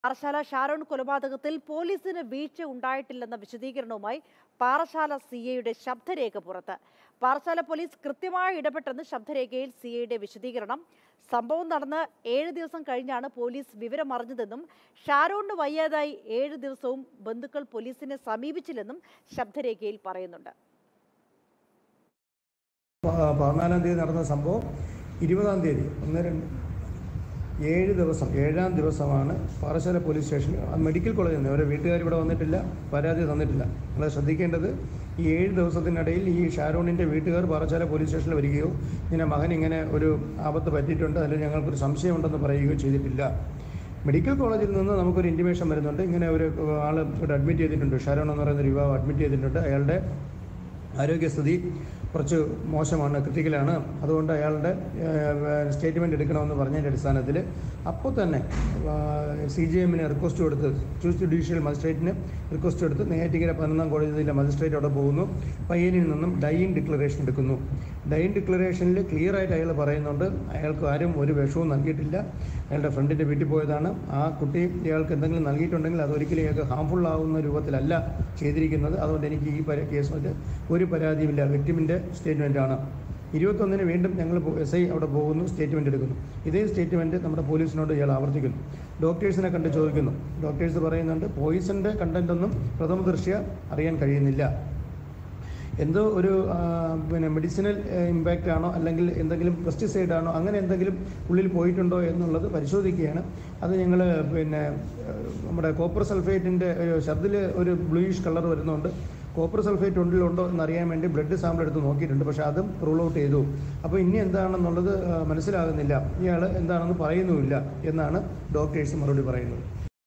പാറശാല ഷാരോൺ കൊലപാതകത്തിൽ പോലീസിന് വീഴ്ച ഉണ്ടായിട്ടില്ലെന്ന വിശദീകരണവുമായി പാറശാല സി ഐയുടെ ശബ്ദരേഖ പുറത്ത് പാറശാല പോലീസ് കൃത്യമായി ഇടപെട്ടെന്ന് ശബ്ദരേഖയിൽ സി ഐയുടെ വിശദീകരണം സംഭവം നടന്ന് ഏഴ് ദിവസം കഴിഞ്ഞാണ് പോലീസ് വിവരം അറിഞ്ഞതെന്നും ഷാരോണിന് വയ്യാതായി ഏഴ് ദിവസവും ബന്ധുക്കൾ പോലീസിനെ സമീപിച്ചില്ലെന്നും ശബ്ദരേഖയിൽ പറയുന്നുണ്ട് പ- പതിനാലാം തീയതി നടന്ന സംഭവം ഇരുപതാം തീയതി ഒന്ന് രണ്ട് ഏഴ് ദിവസം ഏഴാം ദിവസമാണ് പാറശാല പോലീസ് സ്റ്റേഷനിൽ ആ മെഡിക്കൽ കോളേജിൽ നിന്ന് അവരെ വീട്ടുകാർ ഇവിടെ വന്നിട്ടില്ല പരാതി തന്നിട്ടില്ല നിങ്ങൾ ശ്രദ്ധിക്കേണ്ടത് ഈ ഏഴ് ദിവസത്തിനിടയിൽ ഈ ഷാരോണിൻ്റെ വീട്ടുകാർ പാറശാല പോലീസ് സ്റ്റേഷനിൽ വരികയോ ഇങ്ങനെ മകൻ ഇങ്ങനെ ഒരു ആപത്ത് പറ്റിയിട്ടുണ്ട് അതിൽ ഞങ്ങൾക്കൊരു സംശയമുണ്ടെന്ന് പറയുകയോ ചെയ്തിട്ടില്ല മെഡിക്കൽ കോളേജിൽ നിന്ന് നമുക്കൊരു ഇൻറ്റിമേഷൻ വരുന്നുണ്ട് ഇങ്ങനെ ഒരു ആൾ ഇവിടെ അഡ്മിറ്റ് ചെയ്തിട്ടുണ്ട് ഷാരോൺ എന്ന് പറയുന്ന ഒരു യുവാവ് അഡ്മിറ്റ് ചെയ്തിട്ടുണ്ട് അയാളുടെ ആരോഗ്യസ്ഥിതി കുറച്ച് മോശമാണ് ക്രിട്ടിക്കലാണ് അതുകൊണ്ട് അയാളുടെ സ്റ്റേറ്റ്മെൻറ്റ് എടുക്കണമെന്ന് പറഞ്ഞതിൻ്റെ അടിസ്ഥാനത്തിൽ അപ്പോൾ തന്നെ സി ജി എമ്മിന് റിക്വസ്റ്റ് കൊടുത്ത് ചീഫ് ജുഡീഷ്യൽ മജിസ്ട്രേറ്റിന് റിക്വസ്റ്റ് എടുത്ത് നെയ്യാറ്റിക്കര പതിനൊന്നാം കോടതിയിലെ മജിസ്ട്രേറ്റ് അവിടെ പോകുന്നു പയ്യനിൽ നിന്നും ഡൈൻ ഡിക്ലറേഷൻ എടുക്കുന്നു ഡൈൻ ഡിക്ലറേഷനിൽ ക്ലിയർ ആയിട്ട് അയാൾ പറയുന്നുണ്ട് അയാൾക്ക് ആരും ഒരു വിഷവും നൽകിയിട്ടില്ല അയാളുടെ ഫ്രണ്ടിൻ്റെ വീട്ടിൽ പോയതാണ് ആ കുട്ടി ഇയാൾക്ക് എന്തെങ്കിലും നൽകിയിട്ടുണ്ടെങ്കിൽ അത് ഒരിക്കലും ഇയാൾക്ക് ഹാംഫുൾ ആവുന്ന രൂപത്തിലല്ല ചെയ്തിരിക്കുന്നത് അതുകൊണ്ട് എനിക്ക് ഈ പര കേസുമായിട്ട് ഒരു പരാതിയുമില്ല വിക്ടിമിൻ്റെ സ്റ്റേറ്റ്മെൻറ്റാണ് ഇരുപത്തൊന്നിന് വീണ്ടും ഞങ്ങൾ എസ് ഐ അവിടെ പോകുന്നു സ്റ്റേറ്റ്മെൻറ്റ് എടുക്കുന്നു ഇതേ സ്റ്റേറ്റ്മെൻറ്റ് നമ്മുടെ പോലീസിനോട് ഇയാൾ ആവർത്തിക്കുന്നു ഡോക്ടേഴ്സിനെ കണ്ട് ചോദിക്കുന്നു ഡോക്ടേഴ്സ് പറയുന്നുണ്ട് പോയിസൻ്റെ കണ്ടൻ്റ് ഒന്നും പ്രഥമ ദൃഷ്ട്യ അറിയാൻ കഴിയുന്നില്ല എന്തോ ഒരു ആ, പിന്നെ മെഡിസിനൽ ഇമ്പാക്റ്റ് ആണോ അല്ലെങ്കിൽ എന്തെങ്കിലും പെസ്റ്റിസൈഡ് ആണോ അങ്ങനെ എന്തെങ്കിലും ഉള്ളിൽ പോയിട്ടുണ്ടോ എന്നുള്ളത് പരിശോധിക്കുകയാണ് അത് ഞങ്ങൾ പിന്നെ ആ, നമ്മുടെ കോപ്പർ സൾഫേറ്റിൻ്റെ ശബ്ദിൽ ഒരു ബ്ലൂയിഷ് കളർ വരുന്നുണ്ട് കോപ്പർ സൾഫേറ്റ് ഉള്ളിലുണ്ടോ എന്നറിയാൻ വേണ്ടി ബ്ലഡ് സാമ്പിൾ എടുത്ത് നോക്കിയിട്ടുണ്ട് പക്ഷേ അതും റൂൾ ഔട്ട് ചെയ്തു അപ്പോൾ ഇനി എന്താണെന്നുള്ളത് ആ, മനസ്സിലാകുന്നില്ല ഇയാൾ എന്താണെന്ന് പറയുന്നുമില്ല എന്നാണ് ഡോക്ടേഴ്സ് മറുപടി പറയുന്നത്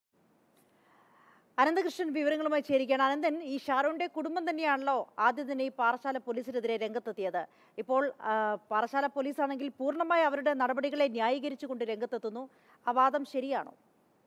അനന്തകൃഷ്ണൻ വിവരങ്ങളുമായി ചേരുകയാണ് അനന്തൻ ഈ ഷാരോണിന്റെ കുടുംബം തന്നെയാണല്ലോ ആദ്യം തന്നെ ഈ പാറശാല പോലീസിനെതിരെ രംഗത്തെത്തിയത് ഇപ്പോൾ ആ, പാറശാല പോലീസ് ആണെങ്കിൽ പൂർണ്ണമായി അവരുടെ നടപടികളെ ന്യായീകരിച്ചുകൊണ്ട് രംഗത്തെത്തുന്നു ആ വാദം ശരിയാണോ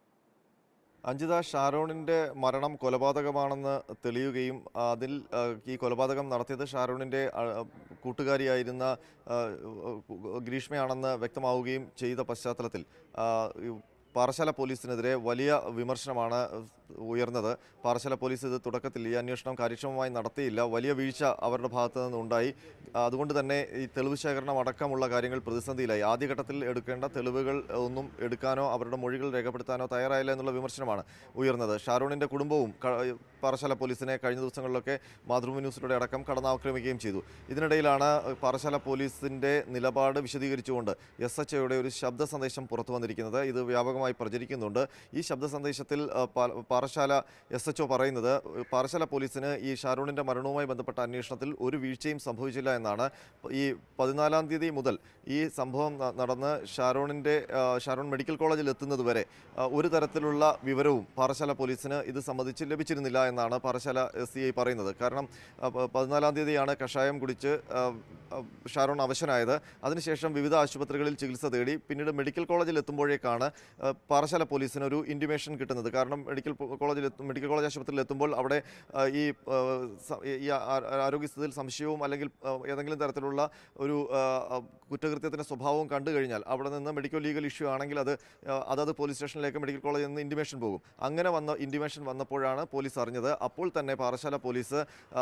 അഞ്ജിത ഷാരോണിന്റെ മരണം കൊലപാതകമാണെന്ന് തെളിയുകയും അതിൽ ആ, ഈ കൊലപാതകം നടത്തിയത് ഷാരോണിന്റെ ആ, കൂട്ടുകാരിയായിരുന്ന ആ, ഗ്രീഷ്മയാണെന്ന് വ്യക്തമാവുകയും ചെയ്ത പശ്ചാത്തലത്തിൽ ആ, ഈ പാറശാല പോലീസിനെതിരെ വലിയ വിമർശനമാണ് ഉയർന്നത് പാറശാല പോലീസ് ഇത് തുടക്കത്തിൽ ഈ അന്വേഷണം കാര്യക്ഷമമായി നടത്തിയില്ല വലിയ വീഴ്ച അവരുടെ ഭാഗത്തു നിന്നുണ്ടായി അതുകൊണ്ട് തന്നെ ഈ തെളിവ് ശേഖരണം അടക്കമുള്ള കാര്യങ്ങൾ പ്രതിസന്ധിയിലായി ആദ്യഘട്ടത്തിൽ എടുക്കേണ്ട തെളിവുകൾ ഒന്നും എടുക്കാനോ അവരുടെ മൊഴികൾ രേഖപ്പെടുത്താനോ തയ്യാറായില്ല എന്നുള്ള വിമർശനമാണ് ഉയർന്നത് ഷാരൂണിൻ്റെ കുടുംബവും ക- പാറശാല പോലീസിനെ കഴിഞ്ഞ ദിവസങ്ങളിലൊക്കെ മാതൃഭൂമി ന്യൂസിലൂടെ അടക്കം കടന്നാക്രമിക്കുകയും ചെയ്തു ഇതിനിടയിലാണ് പാറശാല പോലീസിൻ്റെ നിലപാട് വിശദീകരിച്ചുകൊണ്ട് എസ് എച്ച് ഒയുടെ ഒരു ശബ്ദ സന്ദേശം പുറത്തു വന്നിരിക്കുന്നത് ഇത് വ്യാപകമായി പ്രചരിക്കുന്നുണ്ട് ഈ ശബ്ദ സന്ദേശത്തിൽ ആ, പാ- പാറശാല എസ് എച്ച് ഒ പറയുന്നത് പാറശാല പോലീസിന് ഈ ഷാരൂണിൻ്റെ മരണവുമായി ബന്ധപ്പെട്ട അന്വേഷണത്തിൽ ഒരു വീഴ്ചയും സംഭവിച്ചില്ല എന്നാണ് ഈ പതിനാലാം തീയതി മുതൽ ഈ സംഭവം ന- നടന്ന് ഷാരോണിൻ്റെ ആ, ഷാരോൺ മെഡിക്കൽ കോളേജിൽ എത്തുന്നത് വരെ ആ, ഒരു തരത്തിലുള്ള വിവരവും പാറശാല പോലീസിന് ഇത് സംബന്ധിച്ച് ലഭിച്ചിരുന്നില്ല എന്നാണ് പാറശാല സി ഐ പറയുന്നത് കാരണം ആ, പ- പതിനാലാം തീയതിയാണ് കഷായം കുടിച്ച് ആ, ആ, ഷാരോൺ അവശനായത് അതിനുശേഷം വിവിധ ആശുപത്രികളിൽ ചികിത്സ തേടി പിന്നീട് മെഡിക്കൽ കോളേജിൽ എത്തുമ്പോഴേക്കാണ് ആ, പാറശാല പോലീസിന് ഒരു ഇൻറ്റിമേഷൻ കിട്ടുന്നത് കാരണം മെഡിക്കൽ പോ- കോളേജിൽ എത്തും മെഡിക്കൽ കോളേജ് ആശുപത്രിയിൽ എത്തുമ്പോൾ അവിടെ ആ, ഈ ആ, സ- ഈ ആ- ആ- ആരോഗ്യസ്ഥിതിയിൽ സംശയവും അല്ലെങ്കിൽ ആ, ഏതെങ്കിലും തരത്തിലുള്ള ഒരു ആ, ആ, കുറ്റകൃത്യത്തിൻ്റെ സ്വഭാവവും കണ്ടു കഴിഞ്ഞാൽ അവിടെ നിന്ന് മെഡിക്കൽ ലീഗൽ ഇഷ്യൂ ആണെങ്കിൽ അത് ആ, അതത് പോലീസ് സ്റ്റേഷനിലേക്ക് മെഡിക്കൽ കോളേജിൽ നിന്ന് ഇൻറ്റിമേഷൻ പോകും അങ്ങനെ വന്ന ഇൻറ്റിമേഷൻ വന്നപ്പോഴാണ് പോലീസ് അറിഞ്ഞത് അപ്പോൾ തന്നെ പാറശാല പോലീസ് ആ,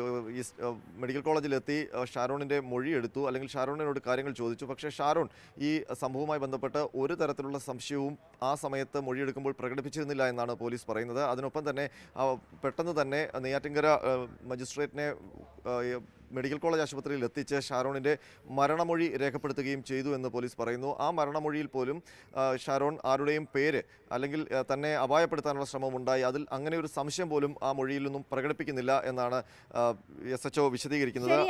ഈ സ്- ആ, മെഡിക്കൽ കോളേജിലെത്തി ആ, ഷാരോണിൻ്റെ മൊഴി എടുത്തു അല്ലെങ്കിൽ ഷാരോണിനോട് കാര്യങ്ങൾ ചോദിച്ചു പക്ഷേ ഷാരോൺ ഈ സംഭവവുമായി ബന്ധപ്പെട്ട് ഒരു തരത്തിലുള്ള സംശയവും ആ സമയത്ത് മൊഴിയെടുക്കുമ്പോൾ പ്രകടിപ്പിച്ചിരുന്നില്ല എന്നാണ് പോലീസ് പറയുന്നത് അതിനൊപ്പം തന്നെ ആ, പെട്ടെന്ന് തന്നെ നെയ്യാറ്റിങ്കര ആ, മജിസ്ട്രേറ്റിനെ ആ, ഈ മെഡിക്കൽ കോളേജ് ആശുപത്രിയിൽ എത്തിച്ച് ഷാരോണിൻ്റെ മരണമൊഴി രേഖപ്പെടുത്തുകയും ചെയ്തു എന്ന് പോലീസ് പറയുന്നു ആ മരണമൊഴിയിൽ പോലും ആ, ഷാരോൺ ആരുടെയും പേര് അല്ലെങ്കിൽ ആ, തന്നെ അപായപ്പെടുത്താനുള്ള ശ്രമം ഉണ്ടായി അതിൽ അങ്ങനെ ഒരു സംശയം പോലും ആ മൊഴിയിൽ നിന്നും പ്രകടിപ്പിക്കുന്നില്ല എന്നാണ് എസ് എച്ച് ഒ വിശദീകരിക്കുന്നത് ശരി